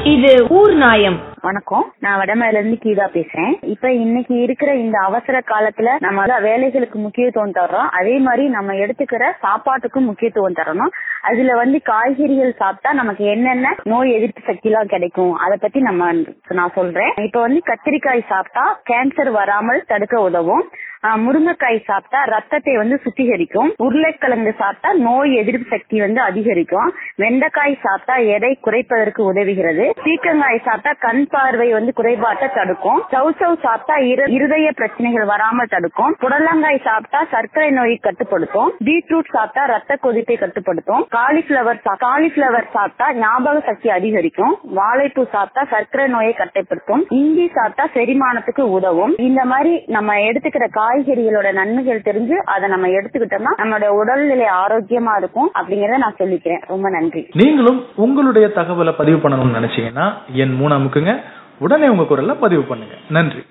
இது ஊர் நாயம் வணக்கம் நான் வடமேல இருந்து கீதா பேசுறேன் இப்ப இன்னைக்கு இருக்கிற இந்த அவசர காலத்துல நம்ம வந்து வேலைகளுக்கு முக்கியத்துவம் தர்றோம் அதே மாதிரி நம்ம எடுத்துக்கிற சாப்பாட்டுக்கும் முக்கியத்துவம் தரணும் அதுல வந்து காய்கறிகள் சாப்பிட்டா நமக்கு என்னென்ன நோய் எதிர்ப்பு சக்தி எல்லாம் கிடைக்கும் அதை பத்தி நம்ம நான் சொல்றேன் இப்ப வந்து கத்திரிக்காய் சாப்பிட்டா கேன்சர் வராமல் தடுக்க உதவும் ஆஹ் முருங்கைக்காய் சாப்பிட்டா ரத்தத்தை வந்து சுத்திகரிக்கும் உருளைக்கிழங்கு சாப்பிட்டா நோய் எதிர்ப்பு சக்தி வந்து அதிகரிக்கும் வெண்டைக்காய் சாப்பிட்டா எடை குறைப்பதற்கு உதவுகிறது பீக்கங்காய் சாப்பிட்டா கண் பார்வை வந்து குறைபாட்டை தடுக்கும் சௌசௌ சாப்பிட்டா இரு- இருதய பிரச்சனைகள் வராமல் தடுக்கும் புடலங்காய் சாப்பிட்டா சர்க்கரை நோயை கட்டுப்படுத்தும் பீட்ரூட் சாப்பிட்டா ரத்த கொதிப்பை கட்டுப்படுத்தும் காலிஃபிளவர் காலிஃபிளவர் சாப்பிட்டா ஞாபக சக்தி அதிகரிக்கும் வாழைப்பூ சாப்பிட்டா சர்க்கரை நோயை கட்டுப்படுத்தும் இஞ்சி சாப்பிட்டா செரிமானத்துக்கு உதவும் இந்த மாதிரி நம்ம எடுத்துக்கிற காய்கறிகளோட நன்மைகள் தெரிஞ்சு அதை நம்ம எடுத்துக்கிட்டோம்னா நம்மளோட உடல்நிலை ஆரோக்கியமா இருக்கும் அப்படிங்கறத நான் சொல்லிக்கிறேன் ரொம்ப நன்றி நீங்களும் உங்களுடைய தகவலை பதிவு பண்ணணும்னு நினைச்சீங்கன்னா என் மூணு அமுக்குங்க உடனே உங்க குரல்ல பதிவு பண்ணுங்க நன்றி